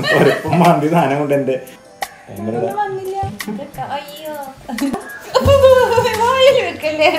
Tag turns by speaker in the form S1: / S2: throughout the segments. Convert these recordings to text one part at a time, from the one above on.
S1: ഒരപ്പം മാന്തി സാധനം കൊണ്ട് എന്റെ ക്യാമറയുടെ
S2: വന്നില്ല ഇതൊക്കെ അയ്യോ വായിൽ വെക്കല്ലേ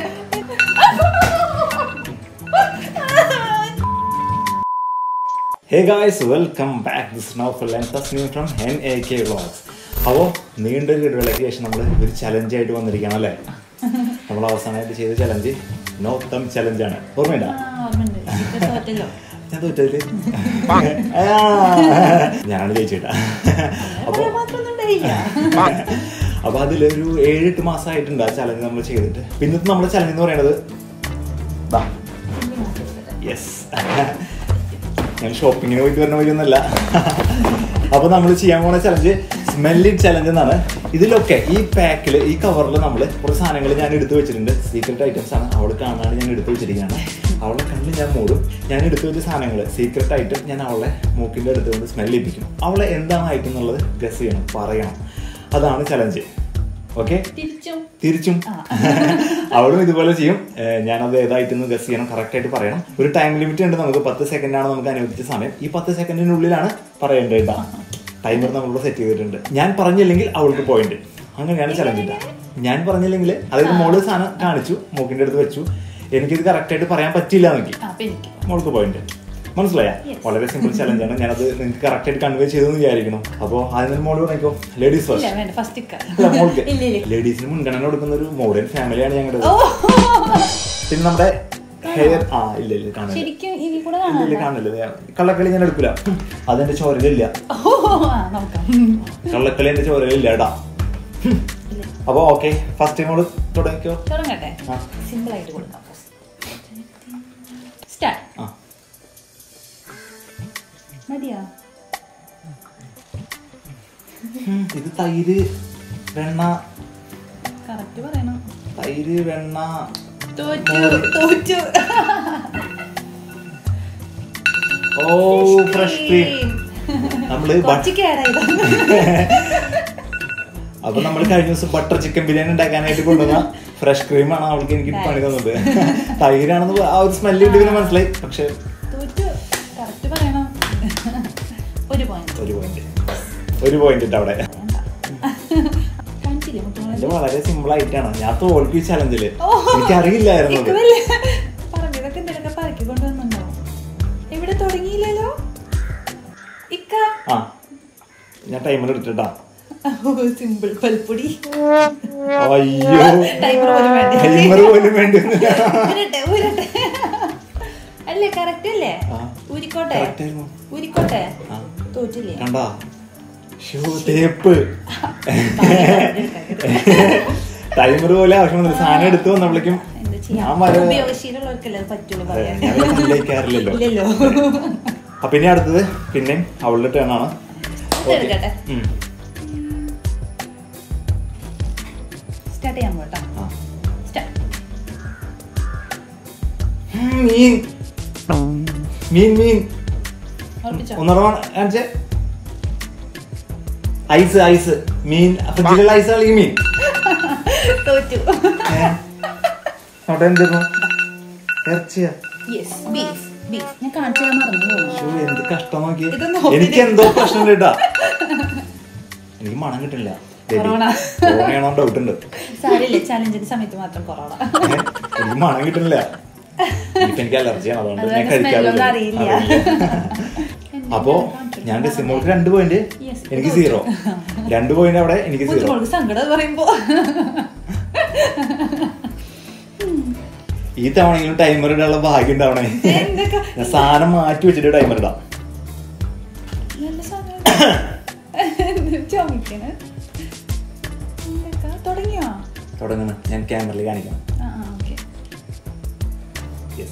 S1: hey guys welcome back this Naufal and Tasneem from N A K vlogs അപ്പോൾ നീണ്ടൊരു ഇടവേളയ്ക്ക് ശേഷം നമ്മൾ ഒരു ചലഞ്ച് ആയിട്ട് വന്നിരിക്കണം അല്ലേ നമ്മൾ അവസാനമായിട്ട് ചെയ്ത ചലഞ്ച് നോ തം ചലഞ്ചാണ് ഓർമ്മയില്ല
S2: ആ, ഓർമ്മയുണ്ട്. ഇപ്പൊ തോറ്റല്ലോ
S1: ഞാൻ തോറ്റതില് ആ, ഞാനാണ് ജയിച്ചിട്ടാ അപ്പോൾ
S2: ഇവിടെ മാത്രമൊന്നും ഉണ്ടായില്ല
S1: അപ്പോൾ അതിലൊരു ഏഴെട്ട് മാസമായിട്ടുണ്ട് ആ ചലഞ്ച് നമ്മൾ ചെയ്തിട്ട് പിന്നത്തെ നമ്മുടെ ചലഞ്ച് എന്ന് പറയുന്നത് ദാ യെസ് ഞാൻ ഷോപ്പിങ്ങിന് പോയിട്ട് വരുന്ന വഴിയൊന്നല്ല അപ്പൊ നമ്മൾ ചെയ്യാൻ പോണ ചലഞ്ച് സ്മെല്ലി ചലഞ്ച് എന്നാണ് ഇതിലൊക്കെ ഈ പാക്കിൽ ഈ കവറിൽ നമ്മൾ കുറച്ച് സാധനങ്ങൾ ഞാൻ എടുത്തു വെച്ചിട്ടുണ്ട് സീക്രട്ട് ഐറ്റംസ് ആണ് അവൾ കാണാൻ ഞാൻ എടുത്തു വെച്ചിരിക്കുകയാണ് അവളെ കണ്ട് ഞാൻ മൂടും ഞാൻ എടുത്തു വെച്ച സാധനങ്ങൾ സീക്രട്ട് ഐറ്റം ഞാൻ അവളെ മൂക്കിൻ്റെ അടുത്തുകൊണ്ട് സ്മെല്ല് ചെയ്യിപ്പിക്കും അവളെ എന്താണ് ഐറ്റം എന്നുള്ളത് ഗസ് ചെയ്യണം പറയണം അതാണ് ചലഞ്ച് ഓക്കെ
S2: തിരിച്ചും
S1: തിരിച്ചും അവളും ഇതുപോലെ ചെയ്യും ഏഹ് ഞാനത് ഏതായിട്ടെന്ന് ഗസ് ചെയ്യണം കറക്റ്റ് ആയിട്ട് പറയണം ഒരു ടൈം ലിമിറ്റ് ഉണ്ട് നമുക്ക് പത്ത് സെക്കൻഡ് ആണ് നമുക്ക് അനുവദിച്ച സമയം ഈ പത്ത് സെക്കൻഡിനുള്ളിലാണ് പറയേണ്ടത് കേട്ടോ ടൈമർ നമ്മളിവിടെ സെറ്റ് ചെയ്തിട്ടുണ്ട് ഞാൻ പറഞ്ഞില്ലെങ്കിൽ അവൾക്ക് പോയിന്റ് അങ്ങനെയാണ് ചലഞ്ച് ഇട്ട ഞാൻ പറഞ്ഞില്ലെങ്കിൽ അതായത് മോള് സാധനം കാണിച്ചു മൂക്കിന്റെ അടുത്ത് വെച്ചു എനിക്കിത് കറക്റ്റ് ആയിട്ട് പറയാൻ പറ്റില്ല നോക്കി
S2: ആ, അപ്പൊ എനിക്ക്
S1: മോൾക്ക് പോയിന്റ് മനസ്സിലായ
S2: Yes.
S1: വളരെ സിമ്പിൾ ചലഞ്ചാണ് ഞാനത് നിങ്ങൾക്ക് കറക്റ്റ് ആയിട്ട് കൺവേ ചെയ്തെന്ന് വിചാരിക്കണം അപ്പോൾ അതിന് മോള് പറഞ്ഞോ ലേഡീസ്
S2: ഇല്ല
S1: ഫസ്റ്റ്
S2: വേണ്ട ഫസ്റ്റ് ഇക്ക
S1: അല്ല, മോൾക്ക്
S2: ഇല്ല ഇല്ല
S1: ലേഡീസിന് മുൻഗണന കൊടുക്കുന്ന ഒരു മോഡേൺ ഫാമിലിയാണ് ഞങ്ങളുടെ
S2: ഓ
S1: പിന്നെ നമ്മുടെ ഹെയർ ആ ഇല്ല ഇല്ല കാണില്ല
S2: ശരിക്കും ഇതിൽ കൂടെ
S1: ഇല്ല ഇല്ല
S2: കാണാം
S1: കാണില്ല ദേ, കള്ളക്കളി ഞാൻ എടുക്കില്ല അതെന്റെ ചോരലില്ല
S2: ഓ ആ നോക്കാം
S1: കള്ളക്കളി എന്റെ ചോരലില്ല ഏടാ
S2: ഇല്ല.
S1: അപ്പൊ ഓക്കെ ഫസ്റ്റ് നമ്മൾ തുടങ്ങിക്കോ
S2: തുടങ്ങട്ടെ
S1: ആ.
S2: സിമ്പിൾ ആയിട്ട് കൊടുക്കാം സ്റ്റാർട്ട്
S1: ആ
S2: മതിയോ
S1: ഉം, ഇത് തൈര് വെണ്ണ
S2: കറക്റ്റ് പറയണം
S1: തൈര് വെണ്ണ
S2: തോറ്റു തോറ്റു
S1: ഓ ഫ്രഷ് ക്രീം നമ്മള് ബട്ട്
S2: കുറച്ച് കേടായതാ
S1: അപ്പൊ നമ്മൾ കഴിഞ്ഞ ദിവസം ബട്ടർ ചിക്കൻ ബിരിയാണി ഉണ്ടാക്കാനായിട്ട് കൊണ്ടുവന്ന ഫ്രഷ് ക്രീം ആണ് അവൾക്ക് എനിക്ക് പണി തന്നത് തൈരാണെന്ന് പ- ആ ഒരു സ്മെല്ല് കിട്ടി പിന്നെ മനസ്സിലായി പക്ഷെ
S2: തോറ്റു കറക്റ്റ് പറയണം ഒരു പോയിന്റ്
S1: ഒരു പോയിന്റ് ഒരു പോയിന്റ് ഇട്ട് അവിടെ
S2: കാണിച്ചില്ലേ മുട്ടുമുളക്
S1: ഇത് വളരെ സിമ്പിൾ ആയിട്ടാണ് ഞാൻ തോൽക്കും ഈ ചലഞ്ചില്
S2: ഓ.
S1: എനിക്കറിയില്ലായിരുന്നു അത്.
S2: ഇക്കുമല്ലേ? പറഞ്ഞതൊക്കെ എന്തെങ്കിലുമൊക്കെ പറക്കി കൊണ്ടുവന്നുണ്ടാവും ഇവിടെ തുടങ്ങിയില്ലല്ലോ ഇക്ക
S1: ആ ഞാൻ ടൈമർ എടുത്തിട്ടാ
S2: സിമ്പിൾ പൽപ്പൊടി
S1: അയ്യോ
S2: ടൈമർ പോലും വേണ്ട
S1: ടൈമർ പോലും വേണ്ടി
S2: ഊരട്ടെ ഊരട്ടെ അല്ലേ കറക്റ്റ് അല്ലേ
S1: ആ.
S2: ഊരിക്കോട്ടെ
S1: Correct ആയിരുന്നു.
S2: ഊരിക്കോട്ടെ
S1: ആ.
S2: തോറ്റില്ലേ
S1: കണ്ടാ ഷോ തേപ്പ് ടൈമർ പോലെ ആവശ്യമൊന്നുമില്ല സാധനം എടുത്തു വന്നപ്പോഴേക്കും
S2: എന്താ
S1: ഞാൻ
S2: ചെയ്യാ
S1: വരെ
S2: ഉപയോഗശീലമുള്ളവർക്കല്ലേ അത് പറ്റുള്ളൂ
S1: അതെ,
S2: പറയാൻ
S1: ഞാൻ സമ്മതിക്കാറില്ലല്ലോ
S2: ഇല്ലല്ലോ
S1: അപ്പൊ ഇനി അടുത്തത് പിന്നെ അവളുടെ ടേൺ ആണ്
S2: എടുക്കട്ടെ
S1: ഉം.
S2: സ്റ്റാർട്ട് ചെയ്യാൻ പോട്ടോ
S1: ആ.
S2: സ്റ്റാർട്ട്
S1: ഉം, മീൻ മീൻ മീൻ
S2: ഉറപ്പിച്ചോ
S1: ഒന്നറ കാണിച്ചേ ഐസ് ഐസ് മീൻ ഫ്രിഡ്ജിലുള്ള ഐസ് അല്ലെങ്കിൽ മീൻ
S2: തോറ്റു
S1: ഏ? അവിടെ എന്തായിരുന്നു ഇറച്ചിയാ
S2: യെസ് ബീഫ് ബീഫ് ഞാൻ കാണിച്ചു തരാൻ മറന്നു പോകുന്നു
S1: ശ്ശോ, എന്ത് കഷ്ടം നോക്കി
S2: ഇതൊന്ന് നോക്കി
S1: എനിക്ക് എന്തോ പ്രശ്നം കേട്ടാ എനിക്ക് മണം കിട്ടില്ല
S2: കൊറോണ.
S1: കൊറോണയാണോ ഡൗട്ട് ഉണ്ട്
S2: സാരില്ലേ ചാലഞ്ചിന്റെ സമയത്ത് മാത്രം കൊറോണ
S1: ഏ? എനിക്ക് മണം കിട്ടുന്നില്ല ഇപ്പൊ എനിക്ക് അലർജിയാണ് അതുകൊണ്ട് ഞാൻ
S2: അതുകൊണ്ട് smell ഒന്നും
S1: കഴിക്കാറില്ല
S2: അറിയില്ല.
S1: അറിയില്ല. അപ്പോ ഞാൻ ഡെസിമോൾക്ക് രണ്ട് പോയിന്റ്
S2: Yes,
S1: എനിക്ക്
S2: ഇത്
S1: സീറോ രണ്ട് പോയിന്റ് അവിടെ എനിക്ക് സീറോ
S2: ബുദ്ധിമുട്ട് സങ്കടം എന്ന് പറയുമ്പോ
S1: ഈ തവണയെങ്കിലും ടൈമർ ഇടാനുള്ള ഭാഗ്യം ഉണ്ടാവണേ
S2: എന്തൊക്കെ
S1: ഞാൻ സാധനം മാറ്റി വെച്ചിട്ട് ടൈമർ ഇടാം
S2: നല്ല സാധനം ചുമക്കണ് എന്തൊക്കെ തുടങ്ങിയോ
S1: തുടങ്ങുന്നു ഞാൻ ക്യാമറയിൽ കാണിക്കണം
S2: ആ ആ ഓക്കെ
S1: യെസ്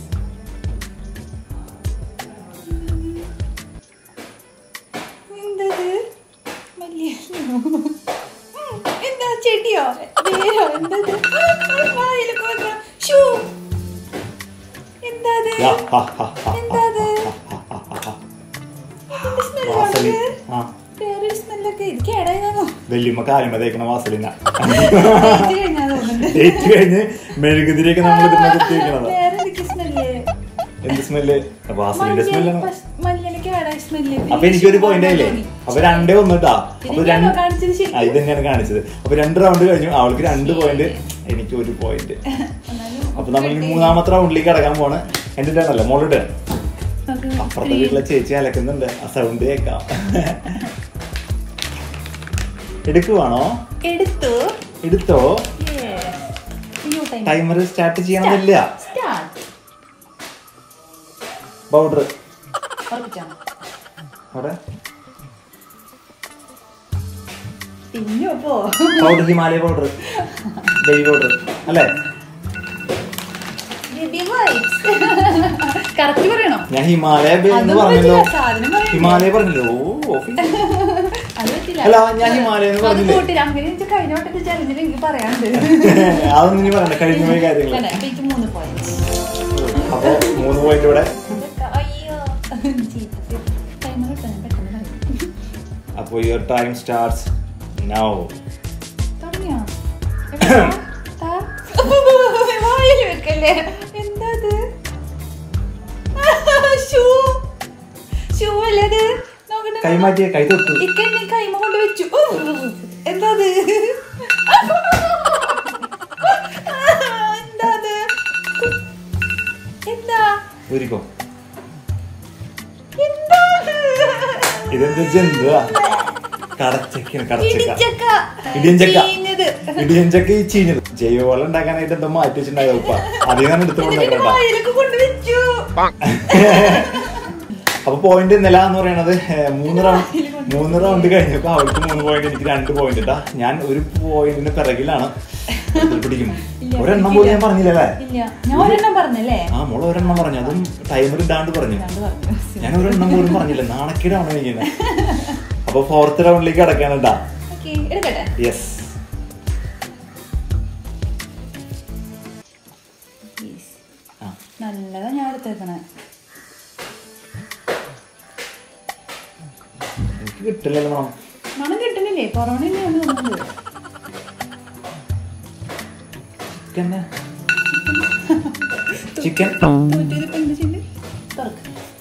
S2: എന്തത് മല്ലിയല്ലോ ഉം, എന്താ ചെടിയോ വേരോ എന്തത് വായിലൊക്കെ വെക്കണ ഷൂ എന്താത്
S1: യാ, ഹാ, ഹാ, ഹാ,
S2: എന്താത്
S1: ഹാ, ഹാ, ഹാ.
S2: ഇതിന്റെ സ്മെൽ
S1: വാസലിൻ ആ
S2: വേറൊരു സ്മെല്ലൊക്കെ ഇത് കേടായതാണോ
S1: വെല്ലുമ്മ കാലുമ തേക്കണ വാസലിന
S2: ഡേറ്റ് കഴിഞ്ഞാ തോന്നുന്നുണ്ട്
S1: ഡേറ്റ് കഴിഞ്ഞ് മെഴുകുതിരിയൊക്കെ നമ്മൾ ഇതിനെ കുത്തി വെക്കണതാ
S2: വേറെ എന്തൊക്കെ സ്മെല്ല്
S1: എന്ത് സ്മെല്ല് വാസലിന്റെ സ്മെല്ലാണ്
S2: മല്ലിന് കേടായ സ്മെല്ല്
S1: അപ്പൊ എനിക്കൊരു പോയിന്റ് ആയില്ലേ അപ്പൊ രണ്ടേ ഒന്നിട്ടാ അപ്പൊ
S2: ഇതിനെയാണോ
S1: രണ്ട്
S2: കാണിച്ചത് ശരി?
S1: ആ, ഇത് തന്നെയാണ് കാണിച്ചത് അപ്പൊ രണ്ട് റൗണ്ട് കഴിഞ്ഞു അവൾക്ക് രണ്ട് പോയിന്റ് എനിക്ക് ഒരു പോയിന്റ് അപ്പൊ നമ്മൾ ഇനി മൂന്നാമത്തെ റൗണ്ടിലേക്ക് കടക്കാൻ പോണ് എന്റെ ടേൺ അല്ലേ മോളുടെ ടേൺ അപ്പുറത്തെ വീട്ടിലെ ചേച്ചി അലക്കുന്നുണ്ട് ആ സൗണ്ട് കേൾക്കാം എടുക്കുവാണോ
S2: എടുത്തു
S1: എടുത്തോ
S2: Yes. അയ്യോ, time.
S1: ടൈമർ സ്റ്റാർട്ട് ചെയ്യണമെന്നില്ല
S2: Start.
S1: പൗഡർ
S2: ഉറപ്പിച്ചോ?
S1: അവിടെ
S2: തിന്നോ പോ
S1: powder Himalaya powder baby powder അല്ലേ
S2: ബേബി വൈബ്സ് കറക്റ്റ് പറയണോ
S1: ഞാൻ ഹിമാലയ ബേ എന്ന്
S2: അതൊന്നും
S1: പറഞ്ഞല്ലോ
S2: പറ്റില്ല, സാധനം പറയണ്ടേ?
S1: ഹിമാലയ പറഞ്ഞല്ലോ ഓ ഓഫീസ്
S2: അത് പറ്റില്ല
S1: അല്ല, ഞാൻ ഹിമാലയം എന്ന്
S2: അത്
S1: പറഞ്ഞില്ലേ?
S2: കൂട്ടില്ല. അങ്ങനെ എനിക്ക് കഴിഞ്ഞ വട്ടത്തെ ചലഞ്ചിൽ എനിക്ക് പറയാനുണ്ട്
S1: അതൊന്നും ഇനി പറയണ്ട കഴിഞ്ഞ പോയ കാര്യങ്ങൾ
S2: വേണ്ട, അപ്പൊ എനിക്ക് മൂന്ന് പോയിന്റ്
S1: അപ്പൊ മൂന്ന് പോയിന്റ് ഇവിടെ
S2: അയ്യോ ചീത്ത ടൈമർ കിട്ടാൻ പെട്ടെന്ന് പറയും
S1: അപ്പൊ യുവർ ടൈം സ്റ്റാർട്ട്സ് നൗ
S2: തുടങ്ങിയോ എവിടെയാ? താ. വായിൽ വെക്കല്ലേ എന്താ ഇത് ഷൂ ഷൂ അല്ലേ ഇത് നോക്കട്ടെ
S1: കൈ മാറ്റിയ കൈ തൊട്ടു
S2: ഇക്ക എന്നെ കൈമ കൊണ്ട് വെച്ചു ഓ, എന്താ അത് എന്താ അത് എന്താ
S1: ഊരിക്കോ
S2: എന്താ അത്?
S1: ഇതെന്ത് ജന്തുവാ കടച്ചക്കാണ് കടച്ചക്ക
S2: ഇടിച്ചക്ക.
S1: ഇടിയഞ്ചക്ക
S2: ചീഞ്ഞത്.
S1: ഇടിയഞ്ചക്ക ഈ ചീഞ്ഞത് ജൈവവളം ഉണ്ടാക്കാനായിട്ട് എന്തോ മാറ്റി വെച്ചിട്ടുണ്ടായോ ഉപ്പ അധികം ഞാൻ എടുത്തു
S2: എന്നിട്ട്
S1: കൊണ്ടുവരണ്ട
S2: വായിലൊക്കെ കൊണ്ട് വെച്ചു
S1: അപ്പൊ പോയിന്റ് നില എന്ന് പറയുന്നത് ഏഹ്, മൂന്ന് റൗണ്ട് മൂന്ന് റൗണ്ട് കഴിഞ്ഞപ്പോ അവൾക്ക് മൂന്ന് പോയിന്റ് എനിക്ക് രണ്ട് പോയിന്റ് ഇട്ടാ ഞാൻ ഒരു പോയിന്റിന് പിറകിലാണ് പിടിക്കും
S2: ഇല്ല,
S1: ഒരെണ്ണം പോലും ഞാൻ പറഞ്ഞില്ലല്ലേ
S2: ഇല്ല ഞാൻ ഒരെണ്ണം പറഞ്ഞല്ലേ
S1: ആ മോള് ഒരെണ്ണം പറഞ്ഞു അതും ടൈമർ ഇടാണ്ട് പറഞ്ഞു
S2: രണ്ട് പറഞ്ഞു
S1: ഞാൻ ഒരെണ്ണം പോലും പറഞ്ഞില്ല നാണക്കേടാണ് എനിക്ക് അപ്പൊ ഫോർത്ത് റൗണ്ടിലേക്ക് അടക്കാണ് കേട്ടാ
S2: ഓക്കെ എടുക്കട്ടെ
S1: യെസ്
S2: Yes.
S1: ആ
S2: നല്ലതാ ഞാൻ എടുത്തേക്കണേ
S1: എനിക്ക് കിട്ടില്ലല്ലോ മണം
S2: മണം കിട്ടുന്നില്ലേ കൊറോണ തന്നെയാണ് തോന്നുന്നത്
S1: ചിക്കൻ ചിക്കൻ
S2: നൂറ്റിരുപത്തി എന്ത് ചെയ്യ്? തുറക്ക്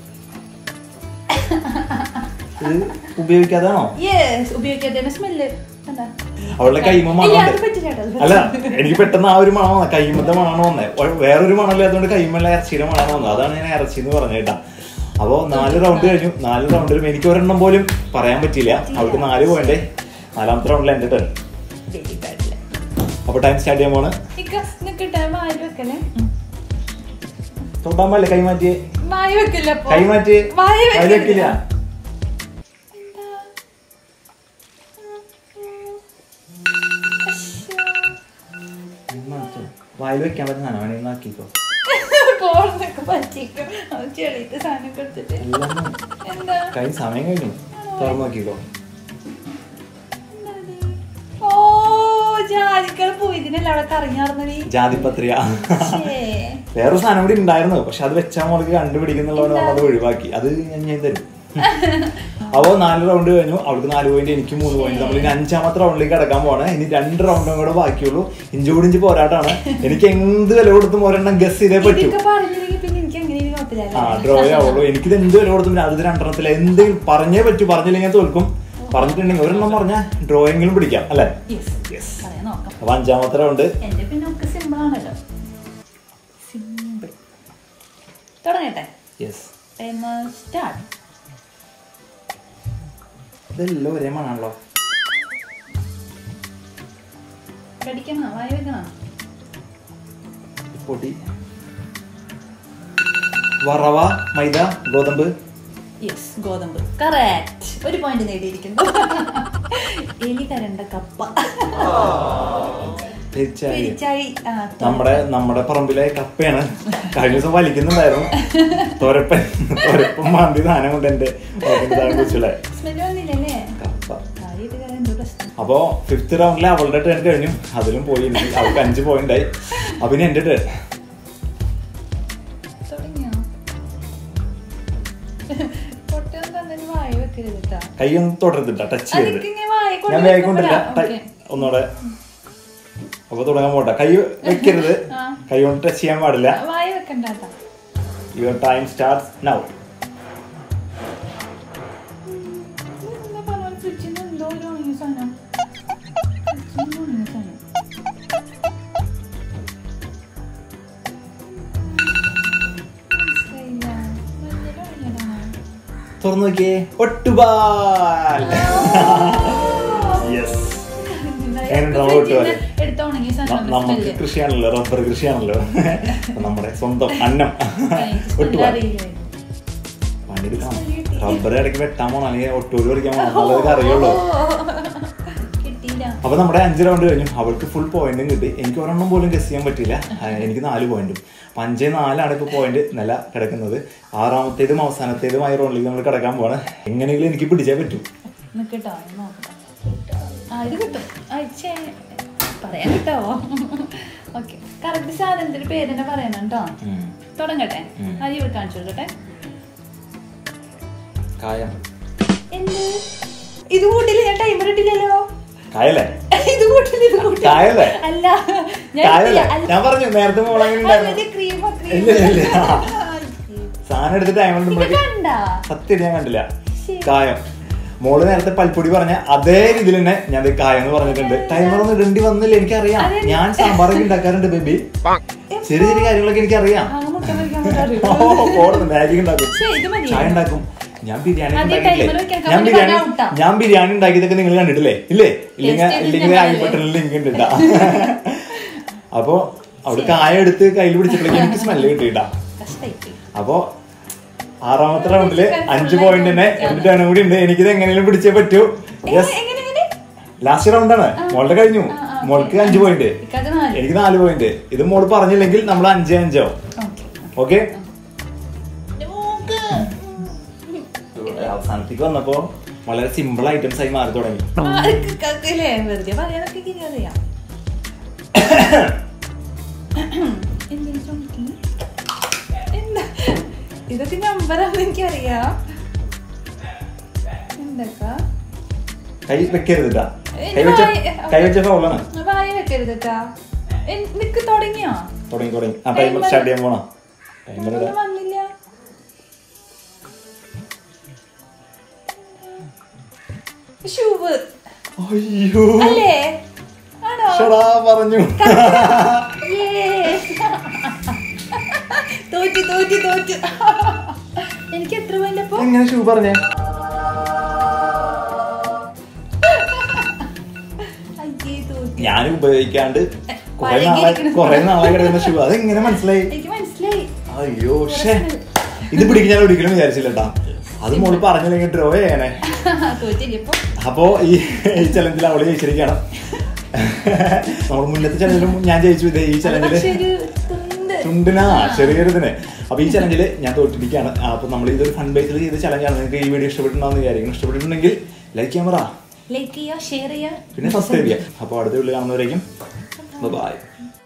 S1: ഇത് ഉപയോഗിക്കാതാണോ
S2: യെസ് ഉപയോഗിക്കാതെ സ്മെല്ല് എന്താ
S1: അവളുടെ കൈമ
S2: ഇല്ല,
S1: മണം
S2: അത് പറ്റില്ല കേട്ടോ, അത്
S1: അല്ല
S2: പറ്റില്ല.
S1: എനിക്ക് പെട്ടെന്ന് ആ ഒരു മണം വന്നത് കൈമത്തെ മണമാണ് വന്നത് വേറൊരു മണമില്ലാത്തതുകൊണ്ട് കൈമല്ല ഇറച്ചിയുടെ മണമാണ് വന്നത് അതാണ് ഞാൻ ഇറച്ചി എന്ന് പറഞ്ഞത് കേട്ടാ അപ്പോ നാല് റൗണ്ട് കഴിഞ്ഞു നാല് റൗണ്ടിലും എനിക്ക് ഒരെണ്ണം പോലും പറയാൻ പറ്റിയില്ല അവൾക്ക് നാല് പോയിന്റ് നാലാമത്തെ റൗണ്ടിൽ എന്റെ ടേൺ
S2: Very bad ല്ലേ.
S1: അപ്പൊ ടൈം സ്റ്റാർട്ട് ചെയ്യാൻ പോണ്
S2: ഇക്ക, നിക്കട്ടെ, വായിൽ വെക്കല്ലേ?
S1: തൊട്ടാൻ പാടില്ല കൈ മാറ്റി
S2: വായി വെക്കില്ല അപ്പൊ.
S1: കൈ മാറ്റി
S2: വായി
S1: കൈ
S2: വെക്കില്ല.
S1: വെക്കില്ല
S2: എന്താ? അശ്ശോ.
S1: വായിൽ വെക്കാൻ പറ്റുന്ന സാധനം വേണമെങ്കിൽ ആക്കിക്കോ
S2: പോർന്നൊക്കെ പറ്റിക്കും. അത് ചെളിയത്തെ സാധനം കൊടുത്തിട്ട്.
S1: എല്ലാം
S2: എന്താ?
S1: കൈ സമയം കഴിഞ്ഞു തുറന്നു നോക്കിക്കോ
S2: എന്താ ഇത്? ഓ ജാതിക്കൾ പോയി ഇതിനല്ല അവിടെ കറങ്ങി നടന്നത്
S1: ജാതിപത്രിക വേറൊരു സാധനം കൂടി ഉണ്ടായിരുന്നു പക്ഷെ അത് വെച്ചാൽ മോൾക്ക് കണ്ടുപിടിക്കുന്നുള്ളതുകൊണ്ട് നമ്മൾ അത് ഒഴിവാക്കി അത് ഞാൻ ഞാൻ തരും അപ്പോ നാല് റൗണ്ട് കഴിഞ്ഞു അവൾക്ക് നാല് പോയിന്റ് എനിക്ക് മൂന്ന് പോയിന്റ് നമ്മൾ ഇനി അഞ്ചാമത്തെ റൗണ്ടിലേക്ക് കടക്കാൻ പോവാണ് ഇനി രണ്ട് റൗണ്ടും കൂടെ ബാക്കിയുള്ളൂ ഇഞ്ചോടിഞ്ച് പോരാട്ടാണ് എനിക്ക് എന്ത് വില കൊടുത്തും ഒരെണ്ണം ഗസ് ചെയ്തേ പറ്റൂ
S2: ഇതൊക്കെ പറഞ്ഞില്ലെങ്കിൽ പിന്നെ എനിക്ക് എങ്ങനെയും കുഴപ്പമില്ല
S1: ആ ഡ്രോ ആവുള്ളൂ എനിക്കിത് എന്ത് വില കൊടുത്തും അത് രണ്ടെണ്ണത്തിൽ എന്തെങ്കിലും പറഞ്ഞേ പറ്റൂ പറഞ്ഞില്ലെങ്കിൽ ഞാൻ തോൽക്കും പറഞ്ഞിട്ടുണ്ടെങ്കിൽ ഒരെണ്ണം പറഞ്ഞാൽ ഡ്രോയെങ്കിലും പിടിക്കാം അല്ലേ
S2: യെസ്
S1: യെസ്
S2: പറയാൻ നോക്കാം
S1: അപ്പൊ അഞ്ചാമത്തെ റൗണ്ട്
S2: എന്റെ പിന്നെ ഒക്കെ സിമ്പിൾ ആണല്ലോ സിമ്പിൾ തുടങ്ങട്ടെ
S1: യെസ്
S2: സ്റ്റാർട്ട്
S1: ഇതെല്ലാം ഒരേ മണാണല്ലോ
S2: കടിക്കണോ വായ വെക്കണോ
S1: പൊടി വറവ മൈദ ഗോതമ്പ്
S2: യെസ് ഗോതമ്പ് കറക്റ്റ് ഒരു പോയിന്റ് നേടിയിരിക്കുന്നു എലി കരണ്ട കപ്പ
S1: തീർച്ചയായും
S2: പെരിച്ചാഴി ആ, തൊ-
S1: നമ്മുടെ നമ്മുടെ പറമ്പിലെ കപ്പയാണ് കഴിഞ്ഞ ദിവസം വലിക്കുന്നുണ്ടായിരുന്നു തൊരപ്പൻ തൊരപ്പൻ മാന്തി സാധനം കൊണ്ട് എന്റെ വെച്ചില്ലേ
S2: സ്മെല്ല് വന്നില്ലല്ലേ
S1: കപ്പ
S2: കാര്യമായിട്ട് കാര്യം എന്തോ പ്രശ്നം
S1: അപ്പോ ഫിഫ്ത്ത് റൗണ്ടിൽ അവളുടെ ടേൺ കഴിഞ്ഞു അതിലും പോയി എനിക്ക് അവൾക്ക് അഞ്ച് പോയിന്റ് ആയി അപ്പൊ ഇനി എന്റെ ടേൺ
S2: തുടങ്ങിയോ പൊട്ടൊന്നും തന്നെ വായ വെക്കരുത് കേട്ടോ
S1: കൈ ഒന്ന് തുടരുത്തിട്ട ടച്ച് ചെയ്ത്
S2: അതിങ്ങനെ വായ കൊണ്ട്
S1: ഞാൻ വേഗം
S2: വെക്കുമ്പോഴാ. Okay.
S1: ഒന്നുകൂടെ അപ്പൊ തുടങ്ങാൻ പോട്ടെ കൈ വെക്കരുത്
S2: ആ.
S1: കൈ കൊണ്ട് ടച്ച് ചെയ്യാൻ പാടില്ല
S2: വായ വെക്കണ്ട കേട്ടോ
S1: യുവർ ടൈം സ്റ്റാർട്ട് നൗ
S2: ഉണങ്ങിയ സാധനം ഇച്ചിരി ഉണങ്ങിയ സാധനം മനസ്സിലായില്ല. മഞ്ഞൾ ഉണങ്ങിയതാണോ?
S1: തുറന്നു നോക്കിയേ ഒട്ടുപാൽ യെസ് എങ്ങനെയുണ്ട് നമ്മൾ ഒട്ടുപാൽ
S2: എടുത്ത ഉണങ്ങിയ സാധനം
S1: നമുക്ക്
S2: സ്മെല്ല്.
S1: കൃഷിയാണല്ലോ റബ്ബർ കൃഷിയാണല്ലോ നമ്മുടെ സ്വന്തം അന്നം
S2: എനിക്ക് smell
S1: ഒട്ടുപാൽ
S2: അറിയില്ലായിരുന്നു.
S1: പണിയെടുക്കണം റബ്ബർ ഇടയ്ക്ക് വെട്ടാൻ പോണം അല്ലെങ്കിൽ ഒട്ടൂര് പറിക്കാൻ പോണം എന്നുള്ളതൊക്കെ അറിയുള്ളൂ
S2: കിട്ടിയില്ല
S1: അപ്പൊ നമ്മുടെ അഞ്ച് റൗണ്ട് കഴിഞ്ഞു അവൾക്ക് ഫുൾ പോയിന്റും കിട്ടി എനിക്ക് ഒരെണ്ണം പോലും ഗസ് ചെയ്യാൻ പറ്റില്ല ആ, എനിക്ക് നാല് പോയിന്റും അപ്പൊ അഞ്ചേ നാലാണ് ഇപ്പൊ പോയിന്റ് നില കിടക്കുന്നത് ആറാമത്തേതും അവസാനത്തേതുമായ റൗണ്ടിലേക്ക് നമ്മൾ കിടക്കാൻ പോവാണ് എങ്ങനെയെങ്കിലും എനിക്ക് പിടിച്ചേ പറ്റൂ
S2: നിക്കട്ടോ ഒന്ന് നോക്കട്ടെ ആ ഇത് കിട്ടും ആ, ഛേ, പറയാൻ കിട്ടാവോ ഓക്കെ കറക്റ്റ് സാധനത്തിന്റെ പേര് തന്നെ പറയണം കേട്ടോ
S1: ഉം.
S2: തുടങ്ങട്ടെ
S1: ഉം.
S2: അരി ഇവിടെ കാണിച്ചു കൊടുക്കട്ടെ
S1: കായം
S2: എന്ത് ഇത് കൂട്ടില്ല ഞാൻ ടൈമർ ഇട്ടില്ലല്ലോ
S1: കായല്ലേ
S2: ഇത് കൂട്ടില്ല ഇത് കൂട്ടില്ല
S1: കായല്ലേ?
S2: അല്ല ഞാൻ
S1: കായല്ലേ
S2: ഇട്ടില്ല. അല്ല.
S1: ഞാൻ പറഞ്ഞു നേരത്തെ മോളെങ്ങനെ ഉണ്ടായിരുന്നു
S2: അതിന്റെ ക്രീമോ
S1: ഇല്ല, ഇല്ല, ഇല്ല.
S2: ക്രീം
S1: സാധനം എടുത്ത് ടൈം
S2: ഇത്
S1: കൊണ്ടുമ്പോഴേക്ക്
S2: കണ്ട
S1: സത്യം ഞാൻ കണ്ടില്ല
S2: ശരി.
S1: കായം മോള് നേരത്തെ പൽപ്പൊടി പറഞ്ഞ അതേ രീതിയിൽ തന്നെ ഞാൻ ദേ കായം എന്ന് പറഞ്ഞിട്ടുണ്ട് ടൈമർ ഒന്നും ഇടേണ്ടി വന്നില്ല എനിക്കറിയാം
S2: അതെ.
S1: ഞാൻ സാമ്പാറൊക്കെ ഉണ്ടാക്കാറുണ്ട് ബേബി ചെറിയ ചെറിയ കാര്യങ്ങളൊക്കെ എനിക്കറിയാം
S2: ആ മുട്ട പൊരിക്കാൻ മാത്രം
S1: ഓ,
S2: അറിയൂ.
S1: ഓടുന്നു മാജിക് ഉണ്ടാക്കും
S2: ശ്ശേ, ഇത് മതി.
S1: ചായ ഉണ്ടാക്കും ഞാൻ ബിരിയാണി
S2: അതെ,
S1: ഉണ്ടാക്കിയിട്ടില്ലേ
S2: timer വെക്കാൻ
S1: ഞാൻ
S2: കമ്പനി
S1: ബിരിയാണി
S2: പറഞ്ഞാ ഔട്ടാ.
S1: ഞാൻ ബിരിയാണി ഉണ്ടാക്കിയതൊക്കെ നിങ്ങൾ കണ്ടിട്ടില്ലേ ഇല്ലേ ഇല്ലെങ്കിൽ
S2: ചെയ്തിട്ട്
S1: ഇല്ലെങ്കിൽ
S2: ഞാൻ
S1: ഐ
S2: പറയില്ലേ?
S1: ബട്ടണിൽ ലിങ്ക് ഉണ്ട് ഇട്ടാ അപ്പൊ അവിടെ കായ എടുത്ത് കയ്യിൽ പിടിച്ചപ്പോഴേക്കും എനിക്ക് സ്മെല്ല് കിട്ടിയിട്ടാ
S2: കഷ്ടായിപ്പോയി.
S1: അപ്പൊ ആറാമത്തെ റൗണ്ടില്
S2: ചിക്കൻ
S1: അഞ്ച്
S2: full
S1: പോയിന്റ് തന്നെ
S2: ആയിട്ട്
S1: എന്റെ ടേണും കൂടി ഉണ്ട് എനിക്കിത് എങ്ങനെയും പിടിച്ചേ പറ്റൂ
S2: എങ്ങനെ,
S1: യെസ്
S2: എങ്ങനെ, എങ്ങനെ?
S1: ലാസ്റ്റ് റൗണ്ടാണ് മോളുടെ കഴിഞ്ഞു
S2: ആ, ആ, okay.
S1: മോൾക്ക് അഞ്ച് പോയിന്റ്
S2: ഇക്കാക്ക് നാല്.
S1: എനിക്ക് നാല് പോയിന്റ് ഇത് മോള് പറഞ്ഞില്ലെങ്കിൽ നമ്മൾ അഞ്ച് അഞ്ചോ
S2: Okay.
S1: ഓക്കെ
S2: എന്റെ മൂക്ക്.
S1: അവസാനത്തേക്ക് വന്നപ്പോ വളരെ സിമ്പിൾ ഐറ്റംസ് ആയി മാറി തുടങ്ങി
S2: ആ, ഇക്കാക്കല്ലേ? വെറുതെ പറയാനൊക്കെ എനിക്ക് അറിയാം. എന്തിന് ചുമക്കി? എന്താ? ഇതൊക്കെ നമ്പറാന്ന് എനിക്കറിയാം എന്തൊക്കെ
S1: കൈ വെക്കരുത് ട്ടാ.
S2: ഏയ്
S1: കൈ വെച്ച
S2: വായ-
S1: കൈ വെച്ച ഫൗളാണ്
S2: വായ വെക്കരുത് കേട്ടാ നിക്ക് തുടങ്ങിയോ
S1: തുടങ്ങി തുടങ്ങി ആ ടൈമർ
S2: Timer.
S1: സ്റ്റാർട്ട് ചെയ്യാൻ പോണോ ടൈമർ ഇടാ
S2: ഒന്നും വന്നില്ല ഷൂവ്
S1: അയ്യോ
S2: അല്ലേ ആണോ
S1: ഷടാ പറഞ്ഞു
S2: Yay. തോറ്റു തോറ്റു തോറ്റു എനിക്ക് എത്ര പോയിന്റ് അപ്പൊ
S1: എങ്ങനെ ഷൂ പറഞ്ഞേ
S2: അയ്യേ തോറ്റു
S1: ഞാൻ ഉപയോഗിക്കാണ്ട് കുറെ
S2: പഴകി
S1: നാളെ
S2: ഇരിക്കുന്ന
S1: കുറെ നാളെ കിടക്കുന്ന ഷൂ അതെങ്ങനെ മനസ്സിലായി
S2: എനിക്ക് മനസ്സിലായി
S1: അയ്യോ ഷേ ഇത് പിടിക്കാൻ ഞാൻ ഒരിക്കലും വിചാരിച്ചില്ല ട്ടാ അത് മോള് പറഞ്ഞില്ലെങ്കിൽ ഡ്രോ ചെയ്യണേ
S2: തോറ്റില്ല ഇപ്പൊ
S1: അപ്പോ ഈ ഈ ചലഞ്ചിൽ അവള് ജയിച്ചിരിക്കണം നമ്മൾ മുന്നത്തെ ചലഞ്ചിലും ഞാൻ ജയിച്ചു ഇത് ഈ ചലഞ്ചില്
S2: പക്ഷെ ഒരു തുണ്ട്
S1: ചുണ്ടിനാ ചെറിയൊരിതിന് അപ്പൊ ഈ ചലഞ്ചില് ഞാൻ തോറ്റിരിക്കുകയാണ് അപ്പൊ നമ്മൾ ഇതൊരു ഫൺ ബേസിൽ ചെയ്ത ചലഞ്ചാണ് നിങ്ങൾക്ക് ഈ വീഡിയോ ഇഷ്ടപ്പെട്ടുണ്ടാവുന്ന വിചാരിക്കുന്നു ഇഷ്ടപ്പെട്ടിട്ടുണ്ടെങ്കിൽ ലൈക്ക് ചെയ്യാൻ പറ
S2: ലൈക്ക് ചെയ്യുക ഷെയർ ചെയ്യുക
S1: പിന്നെ സബ്സ്ക്രൈബ് ചെയ്യാം അപ്പോൾ അടുത്ത വീട്ടിൽ കാണുന്നവരേക്കും ബൈ